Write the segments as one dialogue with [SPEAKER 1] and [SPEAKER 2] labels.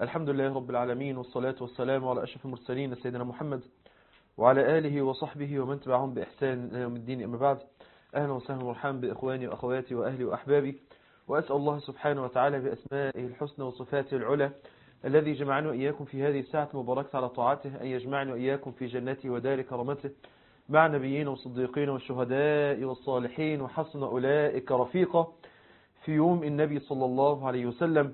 [SPEAKER 1] الحمد لله رب العالمين والصلاة والسلام على أشرف المرسلين سيدنا محمد وعلى آله وصحبه ومن تبعهم بإحسان إلى يوم الدين أما بعد أهلا وسهلا ومرحبا بإخواني وأخواتي وأهلي وأحبابي وأسأل الله سبحانه وتعالى بأسمائه الحسنى وصفاته العلى الذي جمعنا وإياكم في هذه الساعة المباركة على طاعته أن يجمعنا وإياكم في جنته ودار كرامته مع نبيين وصديقين والشهداء والصالحين وحسن أولئك رفيقا في يوم النبي صلى الله عليه وسلم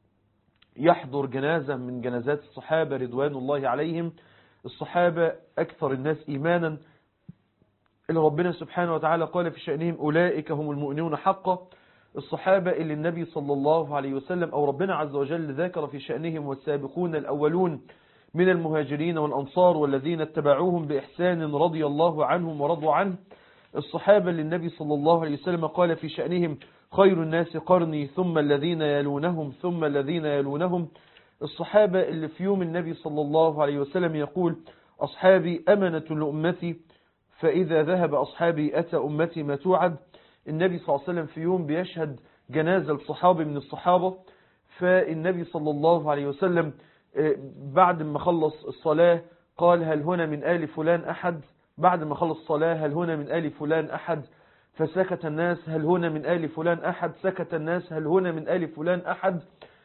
[SPEAKER 1] يحضر جنازة من جنازات الصحابة رضوان الله عليهم الصحابة أكثر الناس إيمانا اللي ربنا سبحانه وتعالى قال في شأنهم أولئك هم المؤمنون حقا الصحابة اللي النبي صلى الله عليه وسلم أو ربنا عز وجل ذكر في شأنهم والسابقون الأولون من المهاجرين والأنصار والذين اتبعوهم بإحسان رضي الله عنهم ورضوا عنه الصحابة اللي النبي صلى الله عليه وسلم قال في شأنهم خير الناس قرني ثم الذين يلونهم ثم الذين يلونهم الصحابة اللي في يوم النبي صلى الله عليه وسلم يقول أصحابي أمنة لأمتي فإذا ذهب أصحابي أتى أمتي ما توعد النبي صلى الله عليه وسلم في يوم بيشهد جنازة الصحابي من الصحابة فالنبي صلى الله عليه وسلم بعد ما خلص الصلاة قال هل هنا من آل فلان أحد بعد ما خلص الصلاة هل هنا من آل فلان أحد فسكت الناس هل هنا من آل فلان أحد سكت الناس هل هنا من آل فلان أحد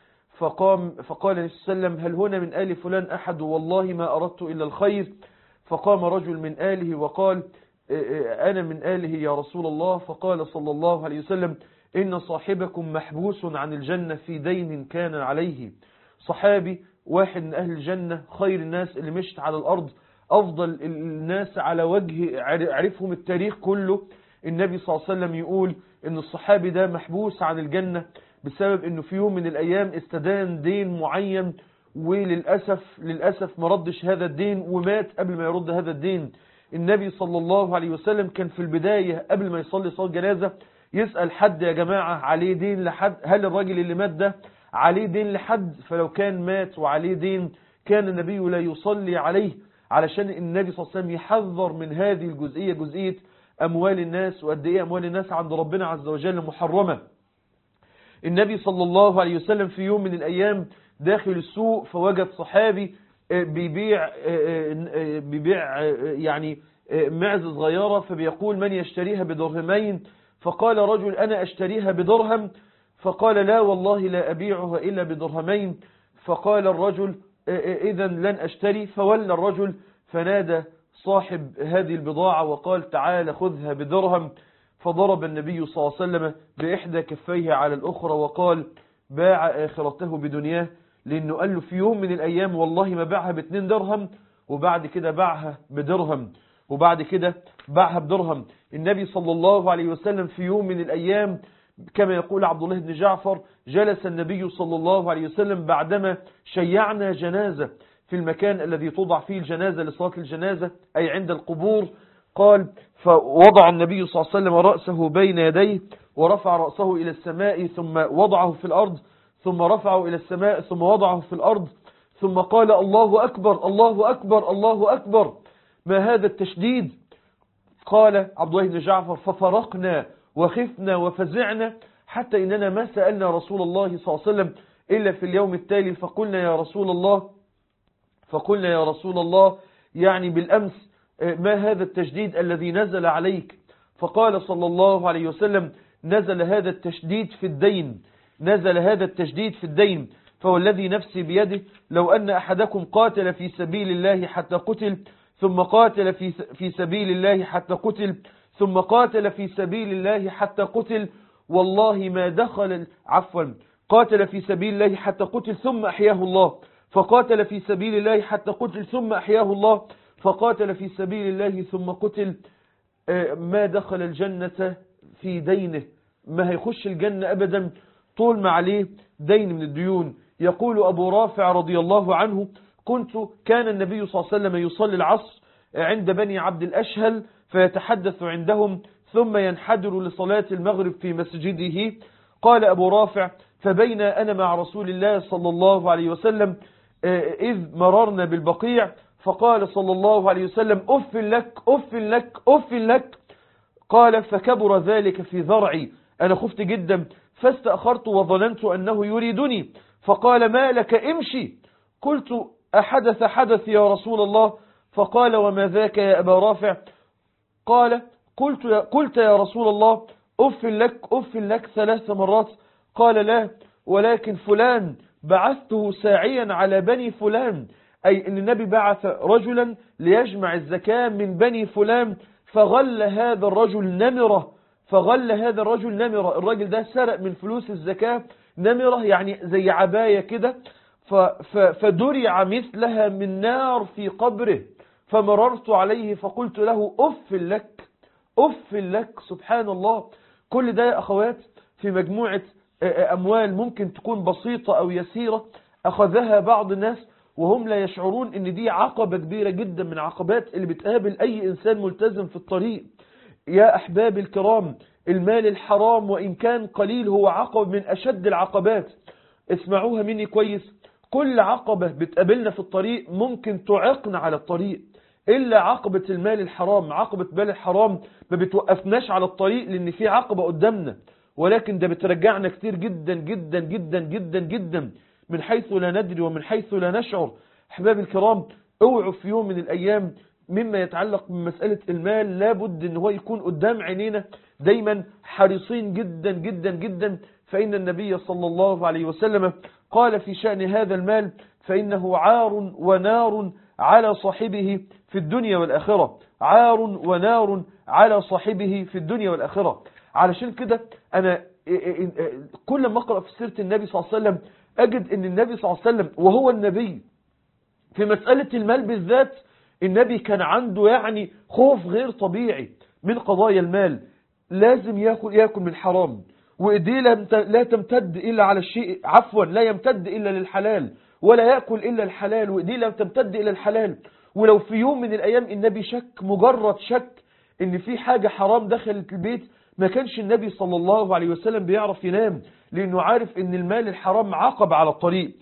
[SPEAKER 1] فقام فقال النبي صلى الله عليه وسلم هل هنا من آل فلان أحد والله ما أردت إلا الخير فقام رجل من آله وقال أنا من آله يا رسول الله فقال صلى الله عليه وسلم إن صاحبكم محبوس عن الجنة في دين كان عليه صحابي واحد من أهل الجنة خير الناس اللي مشت على الأرض أفضل الناس على وجه عرفهم التاريخ كله النبي صلى الله عليه وسلم يقول إن الصحابي ده محبوس عن الجنة بسبب إنه في يوم من الأيام استدان دين معين وللأسف للأسف ما ردش هذا الدين ومات قبل ما يرد هذا الدين النبي صلى الله عليه وسلم كان في البداية قبل ما يصلي صلاة جنازة يسأل حد يا جماعة عليه دين لحد هل الراجل اللي مات ده عليه دين لحد فلو كان مات وعليه دين كان النبي لا يصلي عليه علشان النبي صلى الله عليه وسلم يحذر من هذه الجزئية جزئية أموال الناس وقد إيه أموال الناس عند ربنا عز وجل محرمة النبي صلى الله عليه وسلم في يوم من الأيام داخل السوق فوجد صحابي بيبيع بيبيع يعني معزة صغيرة فبيقول من يشتريها بدرهمين فقال رجل أنا أشتريها بدرهم فقال لا والله لا أبيعها إلا بدرهمين فقال الرجل إذا لن أشتري فولى الرجل فنادى صاحب هذه البضاعة وقال تعال خذها بدرهم فضرب النبي صلى الله عليه وسلم بإحدى كفيه على الأخرى وقال باع آخرته بدنياه لأنه قال له في يوم من الأيام والله ما باعها باتنين درهم وبعد كده باعها بدرهم وبعد كده باعها بدرهم النبي صلى الله عليه وسلم في يوم من الأيام كما يقول عبد الله بن جعفر جلس النبي صلى الله عليه وسلم بعدما شيعنا جنازة في المكان الذي توضع فيه الجنازة لصلاة الجنازة أي عند القبور قال فوضع النبي صلى الله عليه وسلم رأسه بين يديه ورفع رأسه إلى السماء ثم وضعه في الأرض ثم رفعه إلى السماء ثم وضعه في الأرض ثم قال الله أكبر الله أكبر الله أكبر ما هذا التشديد قال عبد الله بن جعفر ففرقنا وخفنا وفزعنا حتى إننا ما سألنا رسول الله صلى الله عليه وسلم إلا في اليوم التالي فقلنا يا رسول الله فقلنا يا رسول الله يعني بالأمس ما هذا التشديد الذي نزل عليك فقال صلى الله عليه وسلم نزل هذا التشديد في الدين نزل هذا التشديد في الدين فوالذي نفسي بيده لو أن أحدكم قاتل في سبيل الله حتى قتل ثم قاتل في في سبيل الله حتى قتل ثم قاتل في سبيل الله حتى قتل والله ما دخل عفوا قاتل في سبيل الله حتى قتل ثم أحياه الله فقاتل في سبيل الله حتى قتل ثم أحياه الله فقاتل في سبيل الله ثم قتل ما دخل الجنة في دينه ما هيخش الجنة أبدا طول ما عليه دين من الديون يقول أبو رافع رضي الله عنه كنت كان النبي صلى الله عليه وسلم يصلي العصر عند بني عبد الأشهل فيتحدث عندهم ثم ينحدر لصلاة المغرب في مسجده قال أبو رافع فبين أنا مع رسول الله صلى الله عليه وسلم إذ مررنا بالبقيع فقال صلى الله عليه وسلم أف لك أف لك أف لك قال فكبر ذلك في ذرعي أنا خفت جدا فاستأخرت وظننت أنه يريدني فقال ما لك امشي قلت أحدث حدث يا رسول الله فقال وما ذاك يا أبا رافع قال قلت يا, قلت يا رسول الله أف لك أف لك ثلاث مرات قال لا ولكن فلان بعثته ساعيا على بني فلان أي أن النبي بعث رجلا ليجمع الزكاة من بني فلان فغل هذا الرجل نمرة فغل هذا الرجل نمرة الراجل ده سرق من فلوس الزكاة نمرة يعني زي عباية كده فدرع مثلها من نار في قبره فمررت عليه فقلت له أف لك أف لك سبحان الله كل ده يا أخوات في مجموعة أموال ممكن تكون بسيطة أو يسيرة أخذها بعض الناس وهم لا يشعرون ان دي عقبة كبيرة جدا من عقبات اللي بتقابل أي إنسان ملتزم في الطريق يا أحبابي الكرام المال الحرام وإن كان قليل هو عقبة من أشد العقبات اسمعوها مني كويس كل عقبة بتقابلنا في الطريق ممكن تعقنا على الطريق إلا عقبة المال الحرام عقبة مال الحرام ما بتوقفناش على الطريق لأن في عقبة قدامنا ولكن ده بترجعنا كتير جدا جدا جدا جدا جدا من حيث لا ندري ومن حيث لا نشعر أحبابي الكرام اوعوا في يوم من الأيام مما يتعلق بمسألة المال لابد ان هو يكون قدام عينينا دايما حريصين جدا جدا جدا فإن النبي صلى الله عليه وسلم قال في شأن هذا المال فإنه عار ونار على صاحبه في الدنيا والآخرة عار ونار على صاحبه في الدنيا والآخرة علشان كده أنا كل ما أقرأ في سيرة النبي صلى الله عليه وسلم أجد أن النبي صلى الله عليه وسلم وهو النبي في مسألة المال بالذات النبي كان عنده يعني خوف غير طبيعي من قضايا المال لازم يأكل, يأكل من حرام وإيديه لا تمتد إلا على الشيء عفوا لا يمتد إلا للحلال ولا يأكل إلا الحلال وإيديه لا تمتد إلى الحلال ولو في يوم من الأيام النبي شك مجرد شك إن في حاجة حرام دخلت البيت ما كانش النبي صلى الله عليه وسلم بيعرف ينام لأنه عارف إن المال الحرام عقب على الطريق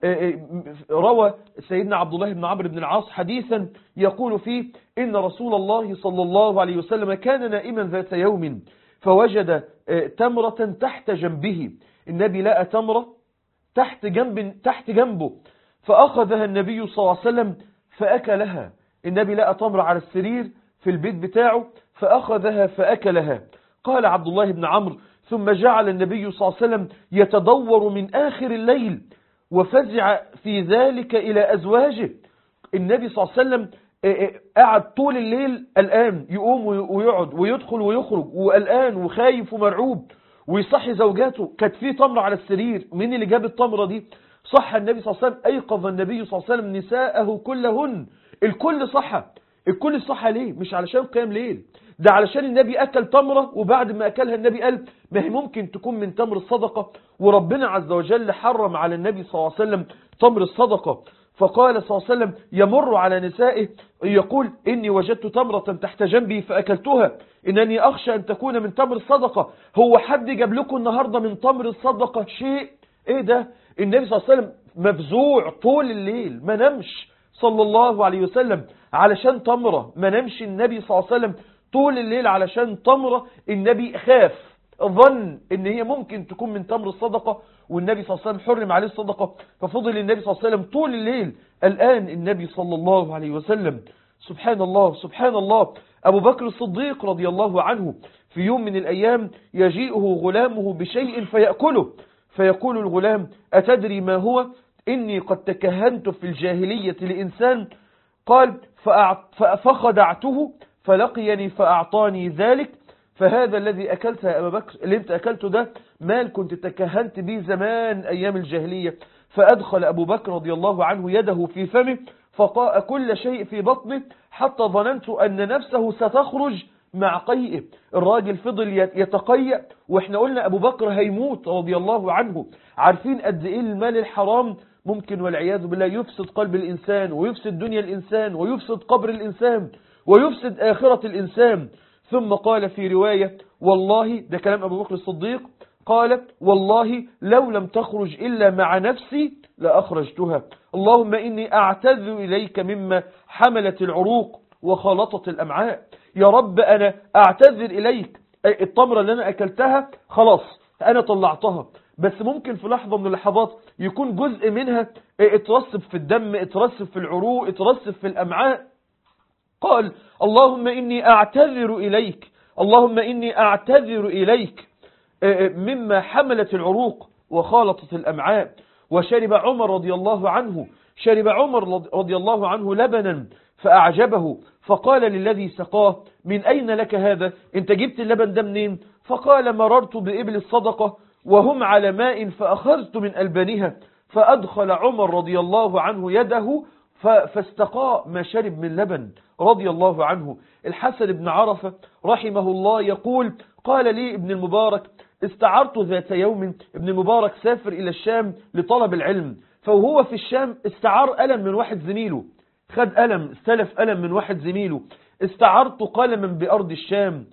[SPEAKER 1] روى سيدنا عبد الله بن عمرو بن العاص حديثا يقول فيه إن رسول الله صلى الله عليه وسلم كان نائما ذات يوم فوجد تمرة تحت جنبه النبي لقى تمرة تحت جنب تحت جنبه فأخذها النبي صلى الله عليه وسلم فأكلها النبي لقى تمرة على السرير في البيت بتاعه فأخذها فأكلها قال عبد الله بن عمرو ثم جعل النبي صلى الله عليه وسلم يتدور من آخر الليل وفزع في ذلك إلى أزواجه النبي صلى الله عليه وسلم قعد طول الليل الآن يقوم ويقعد ويدخل ويخرج وقلقان وخايف ومرعوب ويصحي زوجاته كانت في تمرة على السرير مين اللي جاب التمرة دي صح النبي صلى الله عليه وسلم أيقظ النبي صلى الله عليه وسلم نساءه كلهن الكل صحى الكل صحى ليه مش علشان قيام ليل ده علشان النبي أكل تمرة وبعد ما أكلها النبي قال ما هي ممكن تكون من تمر الصدقة وربنا عز وجل حرم على النبي صلى الله عليه وسلم تمر الصدقة فقال صلى الله عليه وسلم يمر على نسائه يقول إني وجدت تمرة تحت جنبي فأكلتها إنني أخشى أن تكون من تمر الصدقة هو حد جاب لكم النهاردة من تمر الصدقة شيء إيه ده النبي صلى الله عليه وسلم مفزوع طول الليل ما نمش صلى الله عليه وسلم علشان تمرة ما نمش النبي صلى الله عليه وسلم طول الليل علشان تمرة النبي خاف ظن ان هي ممكن تكون من تمر الصدقة والنبي صلى الله عليه وسلم حرم عليه الصدقة ففضل النبي صلى الله عليه وسلم طول الليل الآن النبي صلى الله عليه وسلم سبحان الله سبحان الله أبو بكر الصديق رضي الله عنه في يوم من الأيام يجيئه غلامه بشيء فيأكله فيقول الغلام أتدري ما هو إني قد تكهنت في الجاهلية لإنسان قال فخدعته فلقيني فأعطاني ذلك فهذا الذي أكلته يا أبا بكر اللي انت أكلته ده مال كنت تكهنت به زمان أيام الجاهلية فأدخل أبو بكر رضي الله عنه يده في فمه فقاء كل شيء في بطنه حتى ظننت أن نفسه ستخرج مع قيئه الراجل فضل يتقيأ واحنا قلنا أبو بكر هيموت رضي الله عنه عارفين قد إيه المال الحرام ممكن والعياذ بالله يفسد قلب الإنسان ويفسد دنيا الإنسان ويفسد قبر الإنسان ويفسد آخرة الإنسان ثم قال في رواية والله ده كلام أبو بكر الصديق قال والله لو لم تخرج إلا مع نفسي لأخرجتها اللهم إني أعتذر إليك مما حملت العروق وخلطت الأمعاء يا رب أنا أعتذر إليك التمرة اللي أنا أكلتها خلاص أنا طلعتها بس ممكن في لحظة من اللحظات يكون جزء منها اترسب في الدم اترسب في العروق اترسب في الأمعاء قال اللهم إني أعتذر إليك اللهم إني أعتذر إليك مما حملت العروق وخالطت الأمعاء وشرب عمر رضي الله عنه شرب عمر رضي الله عنه لبنا فأعجبه فقال للذي سقاه من أين لك هذا انت جبت اللبن ده منين فقال مررت بإبل الصدقة وهم على ماء فأخذت من ألبانها فأدخل عمر رضي الله عنه يده فاستقاء ما شرب من لبن رضي الله عنه الحسن بن عرفة رحمه الله يقول قال لي ابن المبارك استعرت ذات يوم ابن المبارك سافر إلى الشام لطلب العلم فهو في الشام استعار قلم من واحد زميله خد قلم استلف قلم من واحد زميله استعرت قلما بأرض الشام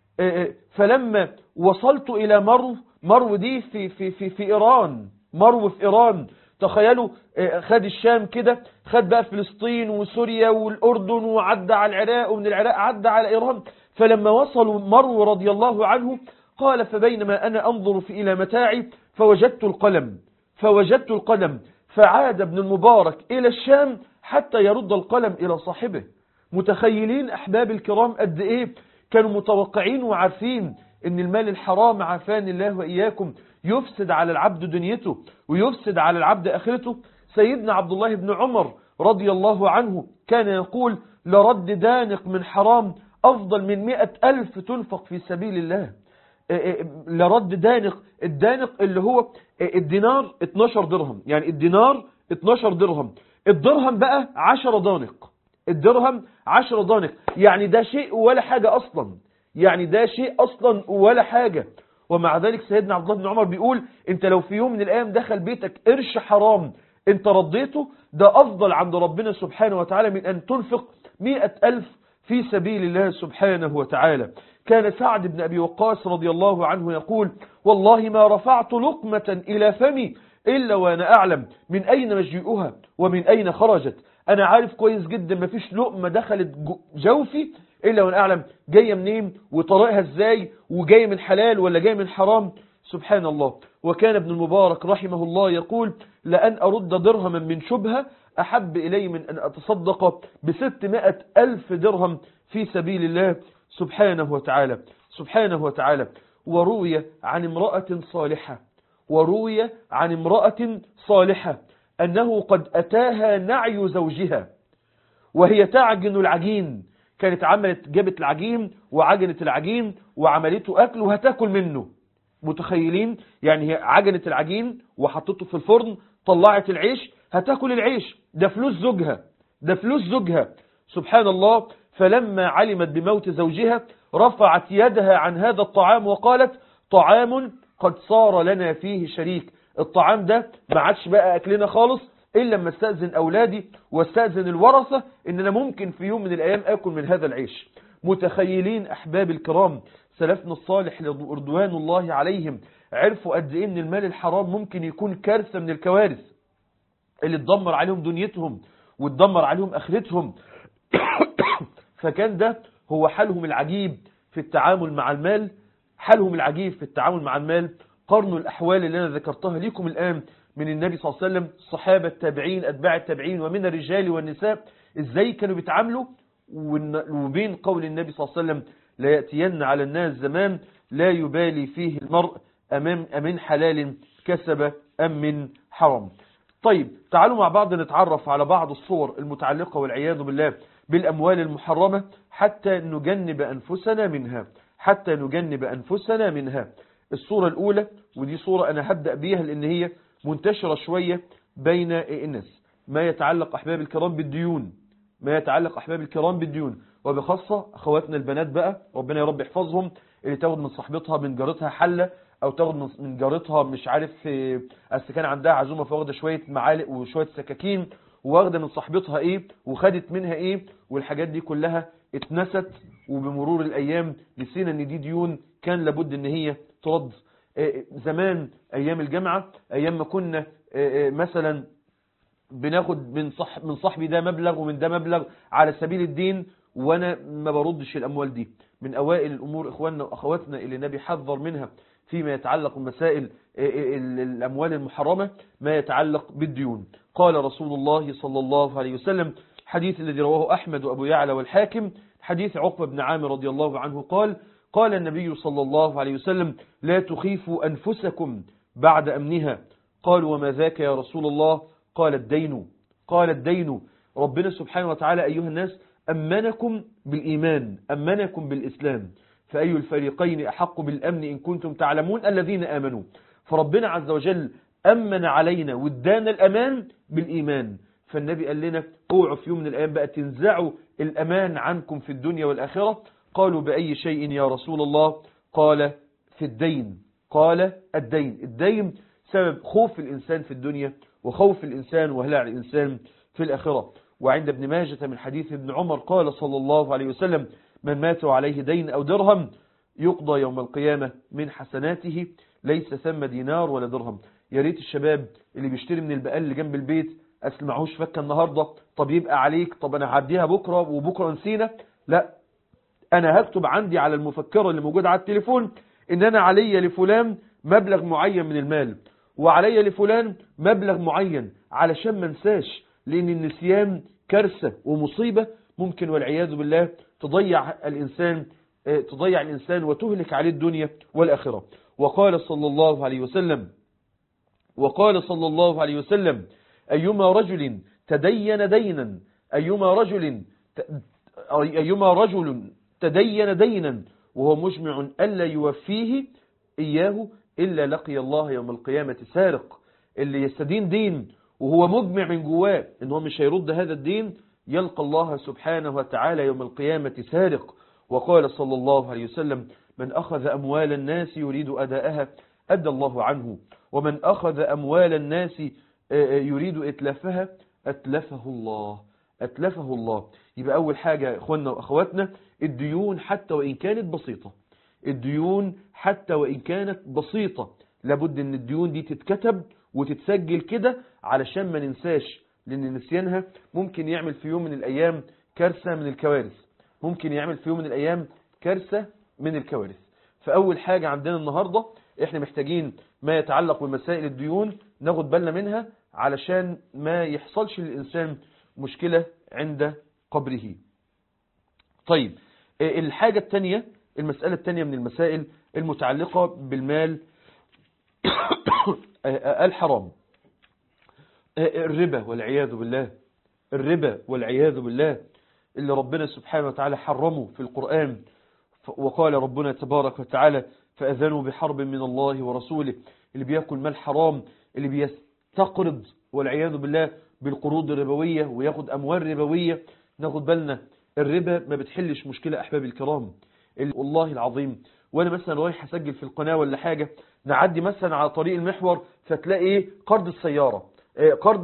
[SPEAKER 1] فلما وصلت إلى مرو مرو دي في, في, في, في إيران مرو في إيران تخيلوا خد الشام كده خد بقى فلسطين وسوريا والأردن وعدى على العراق ومن العراق عدى على إيران فلما وصلوا مرو رضي الله عنه قال فبينما أنا أنظر في إلى متاعي فوجدت القلم فوجدت القلم فعاد ابن المبارك إلى الشام حتى يرد القلم إلى صاحبه متخيلين أحباب الكرام قد إيه كانوا متوقعين وعارفين ان المال الحرام عافاني الله وإياكم يفسد على العبد دنيته ويفسد على العبد آخرته سيدنا عبد الله بن عمر رضي الله عنه كان يقول لرد دانق من حرام أفضل من مئة ألف تنفق في سبيل الله لرد دانق الدانق اللي هو الدينار 12 درهم يعني الدينار 12 درهم الدرهم بقى 10 دانق الدرهم 10 دانق يعني ده شيء ولا حاجة أصلا يعني ده شيء أصلا ولا حاجة ومع ذلك سيدنا عبد الله بن عمر بيقول انت لو في يوم من الأيام دخل بيتك قرش حرام انت رضيته ده أفضل عند ربنا سبحانه وتعالى من أن تنفق مئة ألف في سبيل الله سبحانه وتعالى كان سعد بن أبي وقاص رضي الله عنه يقول والله ما رفعت لقمة إلى فمي إلا وأنا أعلم من أين مجيئها ومن أين خرجت أنا عارف كويس جدا ما فيش لقمة دخلت جوفي إلا وأنا أعلم جاية منين وطريقها إزاي وجاية من حلال ولا جاية من حرام سبحان الله وكان ابن المبارك رحمه الله يقول لأن أرد درهما من شبهة أحب إلي من أن أتصدق بستمائة ألف درهم في سبيل الله سبحانه وتعالى سبحانه وتعالى وروي عن امرأة صالحة وروي عن امرأة صالحة أنه قد أتاها نعي زوجها وهي تعجن العجين كانت عملت جابت العجين وعجنت العجين وعملته أكل وهتاكل منه متخيلين يعني هي عجنت العجين وحطته في الفرن طلعت العيش هتاكل العيش ده فلوس زوجها ده فلوس زوجها سبحان الله فلما علمت بموت زوجها رفعت يدها عن هذا الطعام وقالت طعام قد صار لنا فيه شريك الطعام ده ما عادش بقى أكلنا خالص إلا لما استأذن أولادي واستأذن الورثة إن أنا ممكن في يوم من الأيام أكل من هذا العيش متخيلين أحباب الكرام سلفنا الصالح رضوان الله عليهم عرفوا قد إيه إن المال الحرام ممكن يكون كارثة من الكوارث اللي تدمر عليهم دنيتهم وتدمر عليهم آخرتهم فكان ده هو حالهم العجيب في التعامل مع المال حالهم العجيب في التعامل مع المال قرن الأحوال اللي أنا ذكرتها لكم الآن من النبي صلى الله عليه وسلم الصحابة التابعين أتباع التابعين ومن الرجال والنساء إزاي كانوا بيتعاملوا وبين قول النبي صلى الله عليه وسلم لا يأتين على الناس زمان لا يبالي فيه المرء أمام أمن حلال كسب أم من حرام طيب تعالوا مع بعض نتعرف على بعض الصور المتعلقة والعياذ بالله بالأموال المحرمة حتى نجنب أنفسنا منها حتى نجنب أنفسنا منها الصورة الأولى ودي صورة أنا هبدأ بيها لأن هي منتشرة شوية بين الناس ما يتعلق أحباب الكرام بالديون ما يتعلق أحباب الكرام بالديون وبخاصة أخواتنا البنات بقى ربنا يا رب يحفظهم اللي تاخد من صاحبتها من جارتها حلة أو تاخد من جارتها مش عارف أصل كان عندها عزومة فواخدة شوية معالق وشوية سكاكين واخدة من صاحبتها إيه وخدت منها إيه والحاجات دي كلها اتنست وبمرور الأيام نسينا إن دي ديون كان لابد إن هي ترد زمان أيام الجامعة أيام ما كنا مثلا بناخد من صح من صاحبي ده مبلغ ومن ده مبلغ على سبيل الدين وانا ما بردش الاموال دي من اوائل الامور اخواننا واخواتنا اللي النبي حذر منها فيما يتعلق بمسائل الأموال المحرمة ما يتعلق بالديون قال رسول الله صلى الله عليه وسلم حديث الذي رواه أحمد وأبو يعلى والحاكم حديث عقبة بن عامر رضي الله عنه قال قال النبي صلى الله عليه وسلم لا تخيفوا أنفسكم بعد أمنها قالوا وما ذاك يا رسول الله قال الدين قال الدين ربنا سبحانه وتعالى أيها الناس أمنكم بالإيمان أمنكم بالإسلام فأي الفريقين أحق بالأمن إن كنتم تعلمون الذين آمنوا فربنا عز وجل أمن علينا وادانا الأمان بالإيمان فالنبي قال لنا اوعوا في يوم من الأيام بقى تنزعوا الأمان عنكم في الدنيا والآخرة قالوا بأي شيء يا رسول الله قال في الدين قال الدين الدين سبب خوف الإنسان في الدنيا وخوف الإنسان وهلع الإنسان في الآخرة وعند ابن ماجة من حديث ابن عمر قال صلى الله عليه وسلم من مات عليه دين أو درهم يقضى يوم القيامة من حسناته ليس ثم دينار ولا درهم يا ريت الشباب اللي بيشتري من البقال اللي جنب البيت أصل معهوش فكة النهاردة طب يبقى عليك طب أنا هعديها بكرة وبكرة نسينا لا أنا هكتب عندي على المفكرة اللي موجودة على التليفون إن أنا علي لفلان مبلغ معين من المال وعلي لفلان مبلغ معين علشان ما انساش لأن النسيان كارثة ومصيبة ممكن والعياذ بالله تضيع الإنسان تضيع الإنسان وتهلك عليه الدنيا والآخرة وقال صلى الله عليه وسلم وقال صلى الله عليه وسلم أيما رجل تدين دينا أيما رجل أيما رجل تدين دينا وهو مجمع ألا يوفيه إياه إلا لقي الله يوم القيامة سارق اللي يستدين دين وهو مجمع من جواه إن هو مش هيرد هذا الدين يلقى الله سبحانه وتعالى يوم القيامة سارق وقال صلى الله عليه وسلم من أخذ أموال الناس يريد أداءها أدى الله عنه ومن أخذ أموال الناس يريد إتلافها أتلفه الله أتلفه الله يبقى أول حاجة إخواننا وأخواتنا الديون حتى وإن كانت بسيطة الديون حتى وإن كانت بسيطة لابد أن الديون دي تتكتب وتتسجل كده علشان ما ننساش لأن نسيانها ممكن يعمل في يوم من الأيام كارثة من الكوارث ممكن يعمل في يوم من الأيام كارثة من الكوارث فأول حاجة عندنا النهاردة احنا محتاجين ما يتعلق بمسائل الديون ناخد بالنا منها علشان ما يحصلش للإنسان مشكلة عند قبره طيب الحاجة الثانية المسألة الثانية من المسائل المتعلقة بالمال الحرام الربا والعياذ بالله الربا والعياذ بالله اللي ربنا سبحانه وتعالى حرمه في القرآن وقال ربنا تبارك وتعالى فأذنوا بحرب من الله ورسوله اللي بيأكل مال حرام اللي بيستقرض والعياذ بالله بالقروض الربوية وياخد أموال ربوية ناخد بالنا الربا ما بتحلش مشكلة أحبابي الكرام والله العظيم وانا مثلا رايح اسجل في القناة ولا حاجة نعدي مثلا على طريق المحور فتلاقي ايه قرض السيارة إيه قرض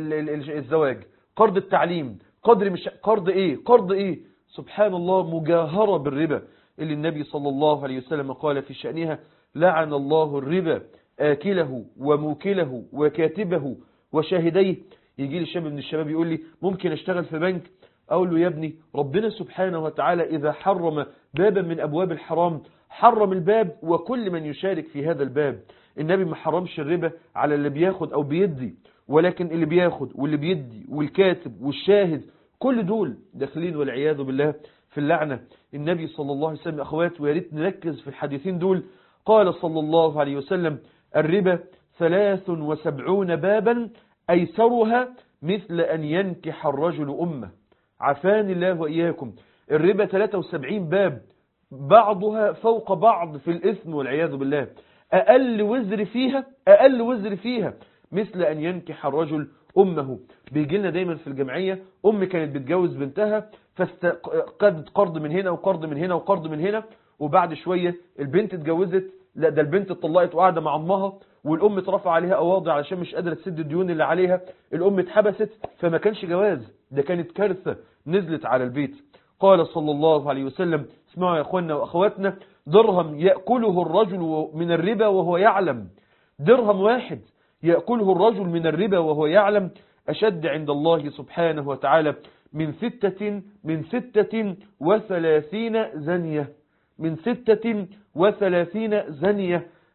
[SPEAKER 1] الزواج قرض التعليم قدر مش قرض ايه قرض ايه سبحان الله مجاهرة بالربا اللي النبي صلى الله عليه وسلم قال في شأنها لعن الله الربا آكله وموكله وكاتبه وشاهديه يجي لي شاب من الشباب يقول لي ممكن اشتغل في بنك أقول له يا ابني ربنا سبحانه وتعالى إذا حرم بابا من أبواب الحرام حرم الباب وكل من يشارك في هذا الباب النبي ما حرمش الربا على اللي بياخد أو بيدي ولكن اللي بياخد واللي بيدي والكاتب والشاهد كل دول داخلين والعياذ بالله في اللعنة النبي صلى الله عليه وسلم أخوات ويا ريت نركز في الحديثين دول قال صلى الله عليه وسلم الربا ثلاث وسبعون بابا أيسرها مثل أن ينكح الرجل أمه عفان الله وإياكم الربا 73 باب بعضها فوق بعض في الإثم والعياذ بالله أقل وزر فيها أقل وزر فيها مثل أن ينكح الرجل أمه بيجي لنا دايما في الجمعية أم كانت بتجوز بنتها فاستقدت قرض من هنا وقرض من هنا وقرض من هنا وبعد شوية البنت اتجوزت لا ده البنت اتطلقت وقاعدة مع أمها والأم اترفع عليها قواضي علشان مش قادرة تسد الديون اللي عليها الأم اتحبست فما كانش جواز ده كانت كارثة نزلت على البيت قال صلى الله عليه وسلم اسمعوا يا أخوانا وأخواتنا درهم يأكله الرجل من الربا وهو يعلم درهم واحد يأكله الرجل من الربا وهو يعلم أشد عند الله سبحانه وتعالى من ستة من ستة وثلاثين زنية من ستة وثلاثين زنية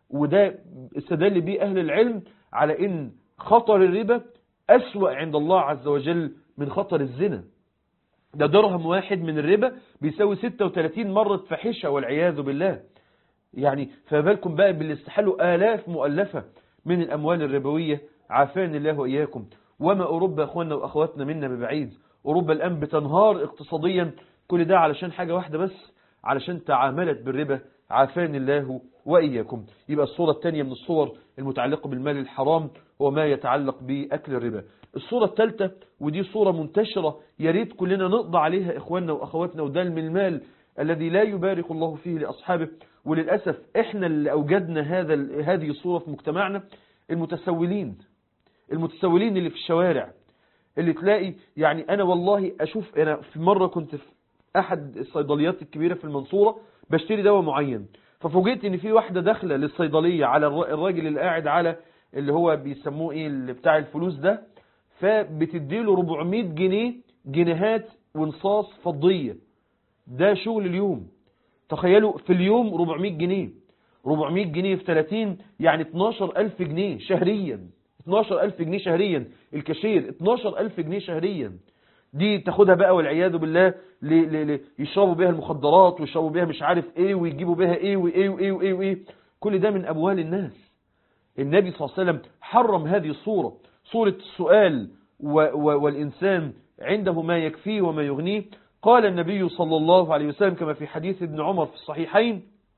[SPEAKER 1] وده استدل به أهل العلم على إن خطر الربا أسوأ عند الله عز وجل من خطر الزنا ده درهم واحد من الربا بيساوي 36 مرة فحشة والعياذ بالله يعني فبالكم بقى باللي استحلوا آلاف مؤلفة من الأموال الربوية عافاني الله وإياكم وما أوروبا أخواننا وأخواتنا منا ببعيد أوروبا الآن بتنهار اقتصاديا كل ده علشان حاجة واحدة بس علشان تعاملت بالربا عافاني الله وإياكم يبقى الصورة الثانية من الصور المتعلقة بالمال الحرام هو ما يتعلق بأكل الربا الصورة الثالثة ودي صورة منتشرة يريد كلنا نقضى عليها إخواننا وأخواتنا وده من المال الذي لا يبارك الله فيه لأصحابه وللأسف إحنا اللي أوجدنا هذا هذه الصورة في مجتمعنا المتسولين المتسولين اللي في الشوارع اللي تلاقي يعني أنا والله أشوف أنا في مرة كنت في أحد الصيدليات الكبيرة في المنصورة بشتري دواء معين ففوجئت ان في واحدة داخلة للصيدلية على الراجل اللي قاعد على اللي هو بيسموه ايه اللي بتاع الفلوس ده فبتديله 400 جنيه جنيهات ونصاص فضية ده شغل اليوم تخيلوا في اليوم 400 جنيه 400 جنيه في 30 يعني 12000 جنيه شهريا 12000 جنيه شهريا الكاشير 12000 جنيه شهريا دي تاخدها بقى والعياذ بالله ل... ل... ل... يشربوا بها المخدرات ويشربوا بها مش عارف ايه ويجيبوا بها ايه وايه وايه وايه وايه كل ده من اموال الناس النبي صلى الله عليه وسلم حرم هذه الصورة صورة السؤال و... و... والإنسان عنده ما يكفيه وما يغنيه قال النبي صلى الله عليه وسلم كما في حديث ابن عمر في الصحيحين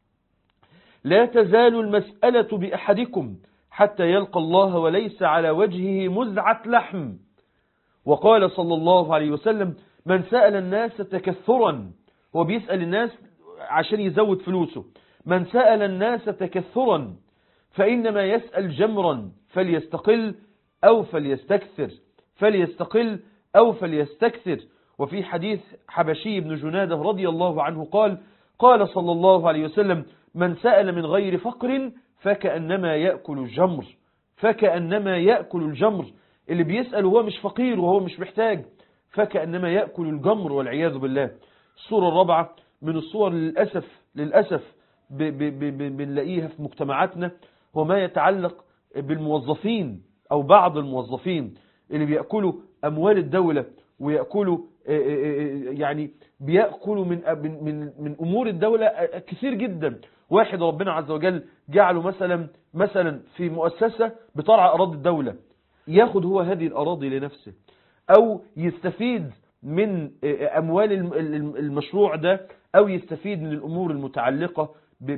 [SPEAKER 1] لا تزال المسألة بأحدكم حتى يلقى الله وليس على وجهه مزعة لحم وقال صلى الله عليه وسلم من سأل الناس تكثرا هو بيسأل الناس عشان يزود فلوسه من سأل الناس تكثرا فإنما يسأل جمرا فليستقل أو فليستكثر فليستقل أو فليستكثر وفي حديث حبشي بن جناده رضي الله عنه قال قال صلى الله عليه وسلم من سأل من غير فقر فكأنما يأكل الجمر فكأنما يأكل الجمر اللي بيسأل وهو مش فقير وهو مش محتاج فكأنما يأكل الجمر والعياذ بالله الصورة الرابعة من الصور للأسف للأسف بنلاقيها في مجتمعاتنا هو ما يتعلق بالموظفين أو بعض الموظفين اللي بيأكلوا أموال الدولة ويأكلوا يعني بيأكلوا من من من أمور الدولة كثير جدا واحد ربنا عز وجل جعله مثلا مثلا في مؤسسة بترعى أراضي الدولة ياخد هو هذه الأراضي لنفسه أو يستفيد من أموال المشروع ده أو يستفيد من الأمور المتعلقة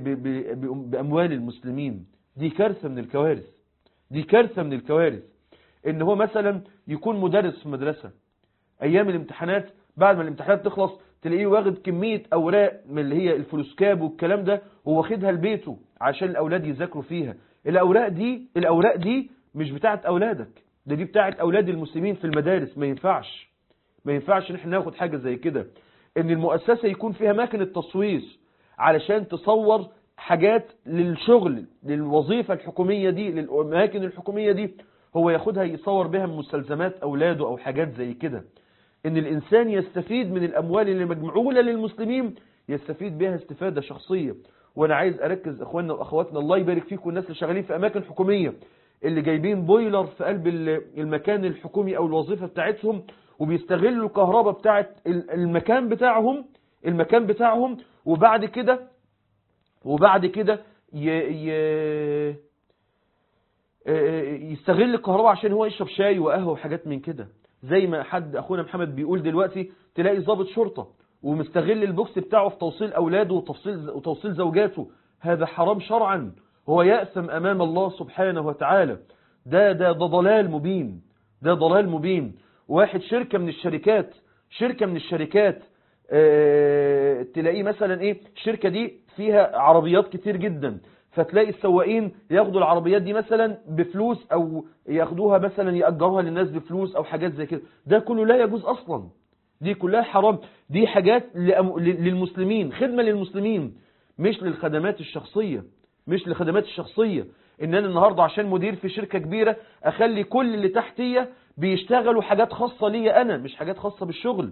[SPEAKER 1] بأموال المسلمين دي كارثة من الكوارث دي كارثة من الكوارث إن هو مثلا يكون مدرس في مدرسة أيام الامتحانات بعد ما الامتحانات تخلص تلاقيه واخد كمية أوراق من اللي هي الفلوسكاب والكلام ده وواخدها لبيته عشان الأولاد يذاكروا فيها الأوراق دي الأوراق دي مش بتاعت أولادك ده دي بتاعت أولاد المسلمين في المدارس ما ينفعش ما ينفعش ان احنا ناخد حاجة زي كده ان المؤسسة يكون فيها ماكينة تصوير علشان تصور حاجات للشغل للوظيفة الحكومية دي للأماكن الحكومية دي هو ياخدها يصور بها مستلزمات أولاده أو حاجات زي كده ان الإنسان يستفيد من الأموال اللي مجمعولة للمسلمين يستفيد بها استفادة شخصية وانا عايز اركز اخواننا واخواتنا الله يبارك فيكم الناس اللي شغالين في اماكن حكومية اللي جايبين بويلر في قلب المكان الحكومي او الوظيفة بتاعتهم وبيستغلوا الكهرباء بتاعت المكان بتاعهم المكان بتاعهم وبعد كده وبعد كده ي... ي... يستغل الكهرباء عشان هو يشرب شاي وقهوه وحاجات من كده زي ما حد اخونا محمد بيقول دلوقتي تلاقي ضابط شرطة ومستغل البوكس بتاعه في توصيل اولاده وتوصيل وتوصيل زوجاته هذا حرام شرعا هو يأثم امام الله سبحانه وتعالى ده ده ده ضلال مبين ده ضلال مبين واحد شركة من الشركات شركة من الشركات اه تلاقيه مثلا ايه الشركة دي فيها عربيات كتير جدا فتلاقي السواقين ياخدوا العربيات دي مثلا بفلوس او ياخدوها مثلا يأجروها للناس بفلوس او حاجات زي كده ده كله لا يجوز اصلا دي كلها حرام دي حاجات للمسلمين خدمة للمسلمين مش للخدمات الشخصية مش للخدمات الشخصية ان انا النهاردة عشان مدير في شركة كبيرة اخلي كل اللي تحتية بيشتغلوا حاجات خاصة ليا انا مش حاجات خاصة بالشغل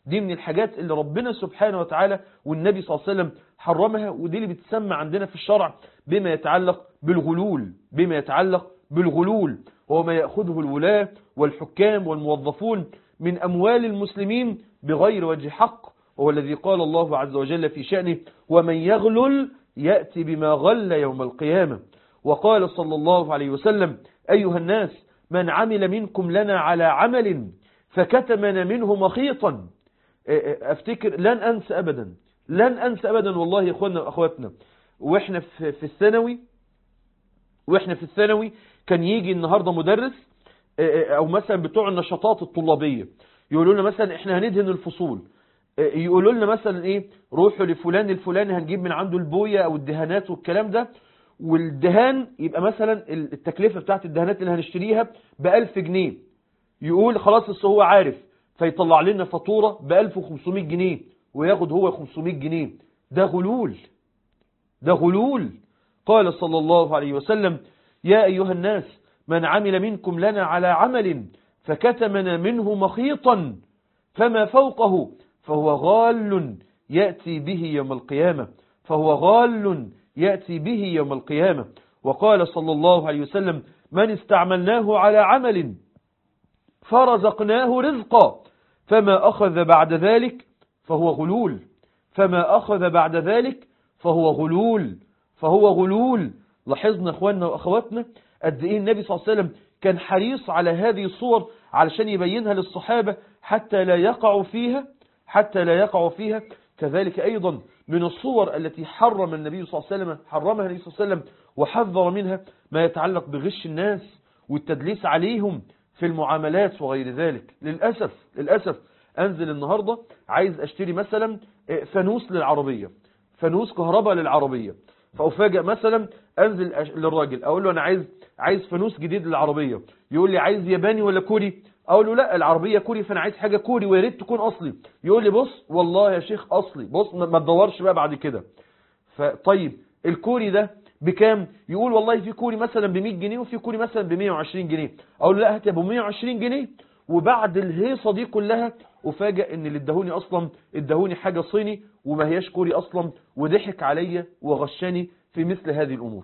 [SPEAKER 1] دي من الحاجات اللي ربنا سبحانه وتعالى والنبي صلى الله عليه وسلم حرمها ودي اللي بتسمى عندنا في الشرع بما يتعلق بالغلول بما يتعلق بالغلول هو ما يأخذه الولاة والحكام والموظفون من أموال المسلمين بغير وجه حق هو الذي قال الله عز وجل في شأنه ومن يغلل يأتي بما غل يوم القيامة وقال صلى الله عليه وسلم أيها الناس من عمل منكم لنا على عمل فكتمنا منه مخيطا افتكر لن انسى ابدا لن انسى ابدا والله يا اخواننا واخواتنا واحنا في في الثانوي واحنا في الثانوي كان يجي النهارده مدرس او مثلا بتوع النشاطات الطلابيه يقولوا لنا مثلا احنا هندهن الفصول يقولوا لنا مثلا ايه روحوا لفلان الفلاني هنجيب من عنده البويه او الدهانات والكلام ده والدهان يبقى مثلا التكلفه بتاعت الدهانات اللي هنشتريها ب 1000 جنيه يقول خلاص بس هو عارف فيطلع لنا فاتورة ب 1500 جنيه وياخد هو 500 جنيه ده غلول ده غلول قال صلى الله عليه وسلم يا أيها الناس من عمل منكم لنا على عمل فكتمنا منه مخيطا فما فوقه فهو غال يأتي به يوم القيامة فهو غال يأتي به يوم القيامة وقال صلى الله عليه وسلم من استعملناه على عمل فرزقناه رزقا فما أخذ بعد ذلك فهو غلول فما أخذ بعد ذلك فهو غلول فهو غلول لاحظنا أخواننا وأخواتنا قد إيه النبي صلى الله عليه وسلم كان حريص على هذه الصور علشان يبينها للصحابة حتى لا يقعوا فيها حتى لا يقعوا فيها كذلك أيضا من الصور التي حرم النبي صلى الله عليه وسلم حرمها النبي صلى الله عليه وسلم وحذر منها ما يتعلق بغش الناس والتدليس عليهم في المعاملات وغير ذلك للأسف للأسف أنزل النهاردة عايز أشتري مثلا فانوس للعربية فانوس كهرباء للعربية فأفاجئ مثلا أنزل للراجل أقول له أنا عايز عايز فانوس جديد للعربية يقول لي عايز ياباني ولا كوري أقول له لا العربية كوري فأنا عايز حاجة كوري ويا ريت تكون أصلي يقول لي بص والله يا شيخ أصلي بص ما تدورش بقى بعد كده فطيب الكوري ده بكام يقول والله في كوري مثلا ب 100 جنيه وفي كوري مثلا ب 120 جنيه اقول له لا هات يا ابو 120 جنيه وبعد الهيصه دي كلها افاجئ ان اللي ادهوني اصلا ادهوني حاجه صيني وما هياش كوري اصلا وضحك عليا وغشني في مثل هذه الامور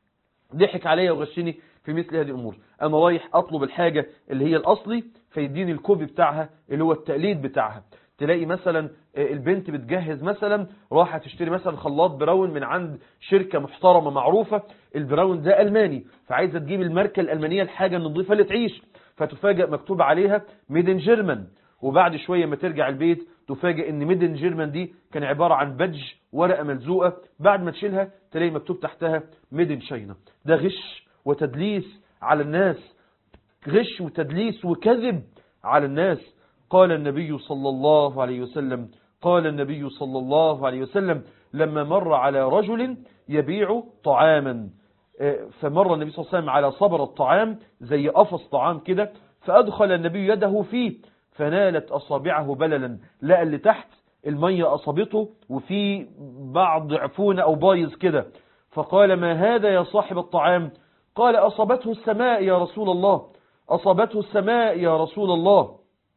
[SPEAKER 1] ضحك عليا وغشني في مثل هذه الامور انا رايح اطلب الحاجه اللي هي الاصلي فيديني الكوبي بتاعها اللي هو التقليد بتاعها تلاقي مثلا البنت بتجهز مثلا راح تشتري مثلا خلاط براون من عند شركة محترمة معروفة البراون ده ألماني فعايزة تجيب الماركة الألمانية الحاجة النظيفة اللي تعيش فتفاجأ مكتوب عليها ميدن جيرمان وبعد شوية ما ترجع البيت تفاجئ ان ميدن جيرمان دي كان عبارة عن بج ورقة ملزوقة بعد ما تشيلها تلاقي مكتوب تحتها ميدن شاينا ده غش وتدليس على الناس غش وتدليس وكذب على الناس قال النبي صلى الله عليه وسلم قال النبي صلى الله عليه وسلم لما مر على رجل يبيع طعاما فمر النبي صلى الله عليه وسلم على صبر الطعام زي قفص طعام كده فأدخل النبي يده فيه فنالت أصابعه بللا لقى اللي تحت المية أصابته وفي بعض عفونة أو بايظ كده فقال ما هذا يا صاحب الطعام قال أصابته السماء يا رسول الله أصابته السماء يا رسول الله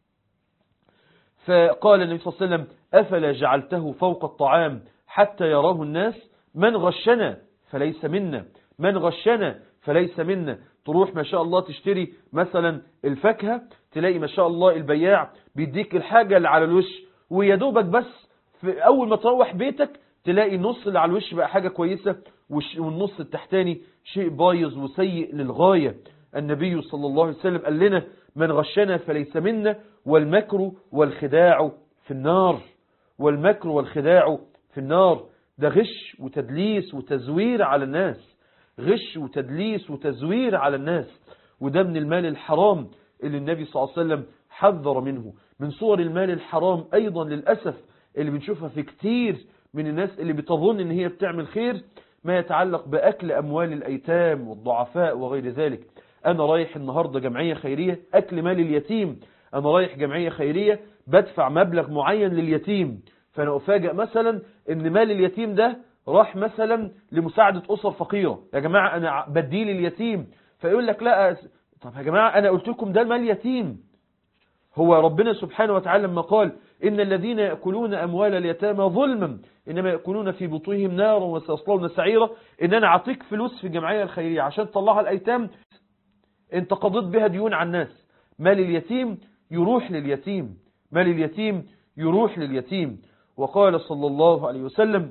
[SPEAKER 1] فقال النبي صلى الله عليه وسلم أفلا جعلته فوق الطعام حتى يراه الناس من غشنا فليس منا من غشنا فليس منا تروح ما شاء الله تشتري مثلا الفاكهة تلاقي ما شاء الله البياع بيديك الحاجة اللي على الوش ويدوبك بس في أول ما تروح بيتك تلاقي النص اللي على الوش بقى حاجة كويسة والنص التحتاني شيء بايظ وسيء للغاية النبي صلى الله عليه وسلم قال لنا من غشنا فليس منا والمكر والخداع في النار والمكر والخداع في النار ده غش وتدليس وتزوير على الناس غش وتدليس وتزوير على الناس وده من المال الحرام اللي النبي صلى الله عليه وسلم حذر منه من صور المال الحرام أيضا للأسف اللي بنشوفها في كتير من الناس اللي بتظن ان هي بتعمل خير ما يتعلق بأكل أموال الأيتام والضعفاء وغير ذلك أنا رايح النهاردة جمعية خيرية أكل مال اليتيم أنا رايح جمعية خيرية بدفع مبلغ معين لليتيم فأنا أفاجأ مثلا أن مال اليتيم ده راح مثلا لمساعدة أسر فقيرة يا جماعة أنا بديل اليتيم فيقول لك لا طب يا جماعة أنا قلت لكم ده مال يتيم هو ربنا سبحانه وتعالى لما قال إن الذين يأكلون أموال اليتامى ظلما إنما يأكلون في بطونهم نارا وسيصلون سعيرا إن أنا أعطيك فلوس في الجمعية الخيرية عشان تطلعها الأيتام أنت قضيت بها ديون عن الناس مال اليتيم يروح لليتيم مال اليتيم يروح لليتيم وقال صلى الله عليه وسلم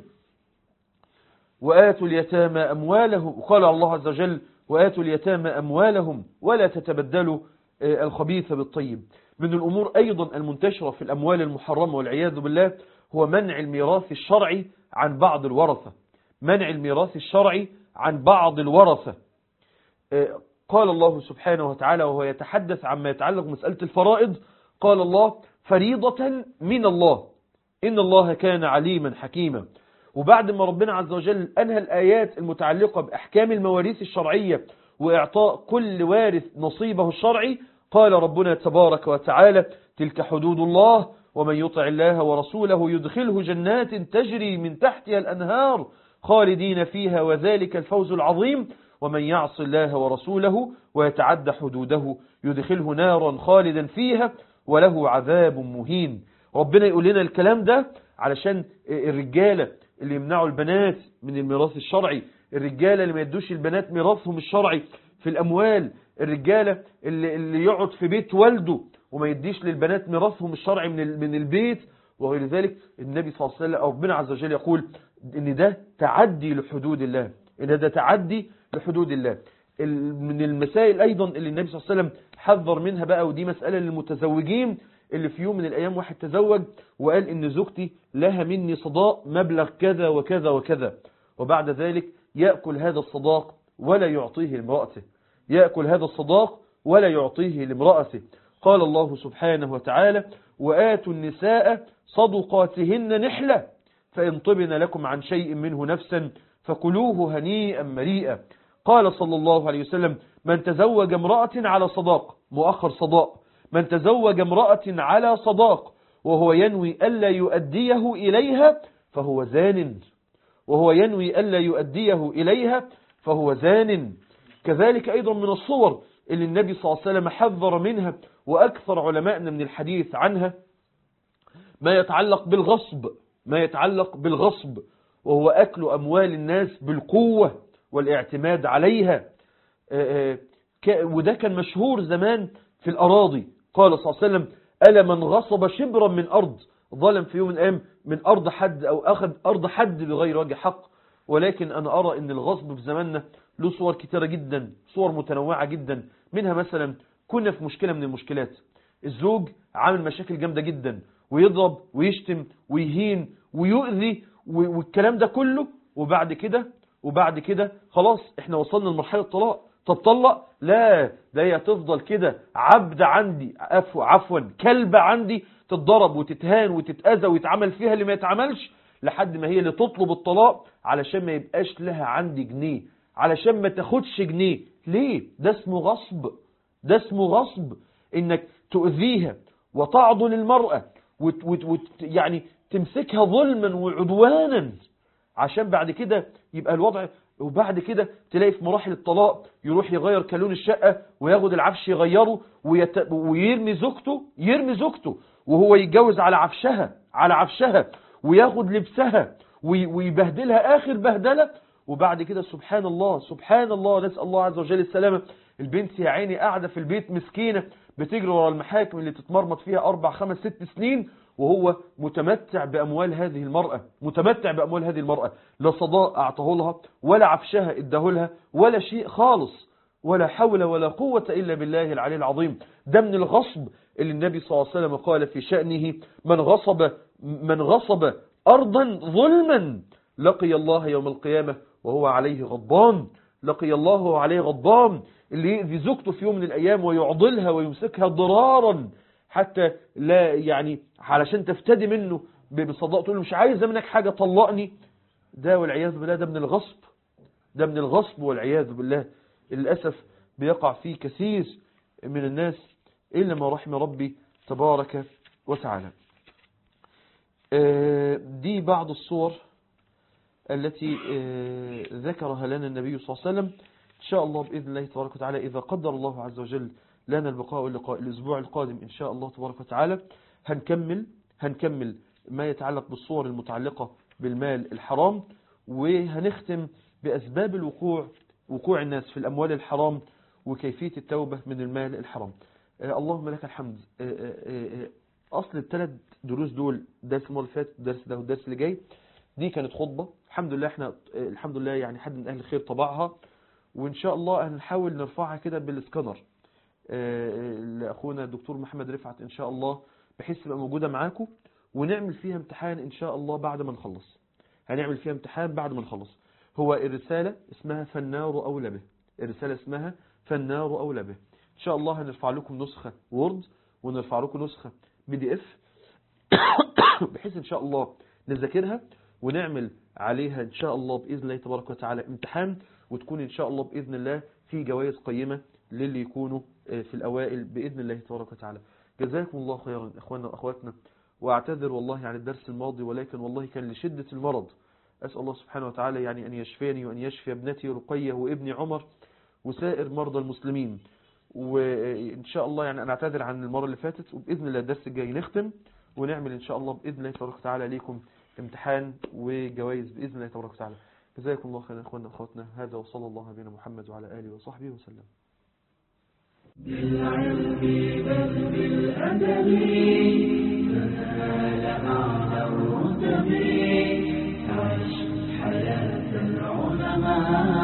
[SPEAKER 1] وآتوا اليتامى أموالهم وقال الله عز وجل وآتوا اليتامى أموالهم ولا تتبدلوا الخبيث بالطيب من الأمور أيضا المنتشرة في الأموال المحرمة والعياذ بالله هو منع الميراث الشرعي عن بعض الورثة منع الميراث الشرعي عن بعض الورثة قال الله سبحانه وتعالى وهو يتحدث عما يتعلق مسألة الفرائض قال الله فريضة من الله إن الله كان عليما حكيما وبعد ما ربنا عز وجل أنهى الآيات المتعلقة بأحكام المواريث الشرعية وإعطاء كل وارث نصيبه الشرعي قال ربنا تبارك وتعالى تلك حدود الله ومن يطع الله ورسوله يدخله جنات تجري من تحتها الأنهار خالدين فيها وذلك الفوز العظيم ومن يعص الله ورسوله ويتعد حدوده يدخله نارا خالدا فيها وله عذاب مهين ربنا يقول لنا الكلام ده علشان الرجالة اللي يمنعوا البنات من الميراث الشرعي الرجالة اللي ما يدوش البنات ميراثهم الشرعي في الأموال الرجالة اللي, اللي يقعد في بيت والده وما يديش للبنات ميراثهم الشرعي من من البيت وغير ذلك النبي صلى الله عليه وسلم أو ربنا عز وجل يقول ان ده تعدي لحدود الله ان ده تعدي لحدود الله من المسائل أيضا اللي النبي صلى الله عليه وسلم حذر منها بقى ودي مسألة للمتزوجين اللي في يوم من الأيام واحد تزوج وقال إن زوجتي لها مني صداق مبلغ كذا وكذا وكذا وبعد ذلك يأكل هذا الصداق ولا يعطيه لامرأته يأكل هذا الصداق ولا يعطيه لامرأته قال الله سبحانه وتعالى وآتوا النساء صدقاتهن نحلة فإن طبن لكم عن شيء منه نفسا فكلوه هنيئا مريئا قال صلى الله عليه وسلم من تزوج امرأة على صداق مؤخر صداق من تزوج امرأة على صداق وهو ينوي ألا يؤديه إليها فهو زان وهو ينوي ألا يؤديه إليها فهو زان كذلك أيضا من الصور اللي النبي صلى الله عليه وسلم حذر منها وأكثر علماءنا من الحديث عنها ما يتعلق بالغصب ما يتعلق بالغصب وهو أكل أموال الناس بالقوة والاعتماد عليها وده كان مشهور زمان في الأراضي قال صلى الله عليه وسلم ألا من غصب شبرا من أرض ظلم في يوم من الأيام من أرض حد أو أخذ أرض حد بغير وجه حق ولكن أنا أرى أن الغصب في زماننا له صور كتيرة جدا صور متنوعة جدا منها مثلا كنا في مشكلة من المشكلات الزوج عامل مشاكل جامدة جدا ويضرب ويشتم ويهين ويؤذي والكلام ده كله وبعد كده وبعد كده خلاص احنا وصلنا لمرحلة الطلاق طب طلق لا ده هي تفضل كده عبد عندي عفوا عفوا كلبة عندي تتضرب وتتهان وتتأذى ويتعمل فيها اللي ما يتعملش لحد ما هي اللي تطلب الطلاق علشان ما يبقاش لها عندي جنيه علشان ما تاخدش جنيه ليه ده اسمه غصب ده اسمه غصب انك تؤذيها وتعضل المرأة وت وت وت يعني تمسكها ظلما وعدوانا عشان بعد كده يبقى الوضع وبعد كده تلاقي في مراحل الطلاق يروح يغير كالون الشقة وياخد العفش يغيره ويت... ويرمي زوجته يرمي زوجته وهو يتجوز على عفشها على عفشها وياخد لبسها وي... ويبهدلها آخر بهدلة وبعد كده سبحان الله سبحان الله نسأل الله عز وجل السلامة البنت يا عيني قاعدة في البيت مسكينة بتجري ورا المحاكم اللي تتمرمط فيها أربع خمس ست سنين وهو متمتع بأموال هذه المرأة متمتع بأموال هذه المرأة لا صداء أعطاه لها ولا عفشها اداه لها ولا شيء خالص ولا حول ولا قوة إلا بالله العلي العظيم ده من الغصب اللي النبي صلى الله عليه وسلم قال في شأنه من غصب من غصب أرضا ظلما لقي الله يوم القيامة وهو عليه غضبان لقي الله وهو عليه غضبان اللي يؤذي زوجته في يوم من الأيام ويعضلها ويمسكها ضرارا حتى لا يعني علشان تفتدي منه بصداق تقول له مش عايز منك حاجة طلقني ده والعياذ بالله ده من الغصب ده من الغصب والعياذ بالله للأسف بيقع فيه كثير من الناس إلا ما رحم ربي تبارك وتعالى دي بعض الصور التي ذكرها لنا النبي صلى الله عليه وسلم إن شاء الله بإذن الله تبارك وتعالى إذا قدر الله عز وجل لنا البقاء واللقاء الأسبوع القادم إن شاء الله تبارك وتعالى هنكمل هنكمل ما يتعلق بالصور المتعلقة بالمال الحرام وهنختم بأسباب الوقوع وقوع الناس في الأموال الحرام وكيفية التوبة من المال الحرام آه اللهم لك الحمد آه آه أصل الثلاث دروس دول درس المرة اللي فات الدرس ده والدرس اللي جاي دي كانت خطبة الحمد لله احنا الحمد لله يعني حد من أهل الخير طبعها وإن شاء الله هنحاول نرفعها كده بالسكانر لأخونا الدكتور محمد رفعت إن شاء الله بحيث تبقى موجودة معاكم ونعمل فيها امتحان إن شاء الله بعد ما نخلص هنعمل فيها امتحان بعد ما نخلص هو الرسالة اسمها فالنار أولى به الرسالة اسمها فالنار أولى به إن شاء الله هنرفع لكم نسخة وورد ونرفع لكم نسخة بي دي اف بحيث إن شاء الله نذاكرها ونعمل عليها إن شاء الله بإذن الله تبارك وتعالى امتحان وتكون إن شاء الله بإذن الله في جوائز قيمة للي يكونوا في الأوائل بإذن الله تبارك وتعالى جزاكم الله خيرا إخواننا وأخواتنا وأعتذر والله عن الدرس الماضي ولكن والله كان لشدة المرض أسأل الله سبحانه وتعالى يعني أن يشفيني وأن يشفي ابنتي رقية وابني عمر وسائر مرضى المسلمين وإن شاء الله يعني أنا أعتذر عن المرة اللي فاتت وبإذن الله الدرس الجاي نختم ونعمل إن شاء الله بإذن الله تبارك وتعالى ليكم امتحان وجوائز بإذن الله تبارك وتعالى جزاكم الله خيرا أخواننا أخواتنا هذا وصلى الله بنا محمد وعلى آله وصحبه وسلم
[SPEAKER 2] بالعلم بل بالأدب تنال أعلى الرتب عش حياة العلماء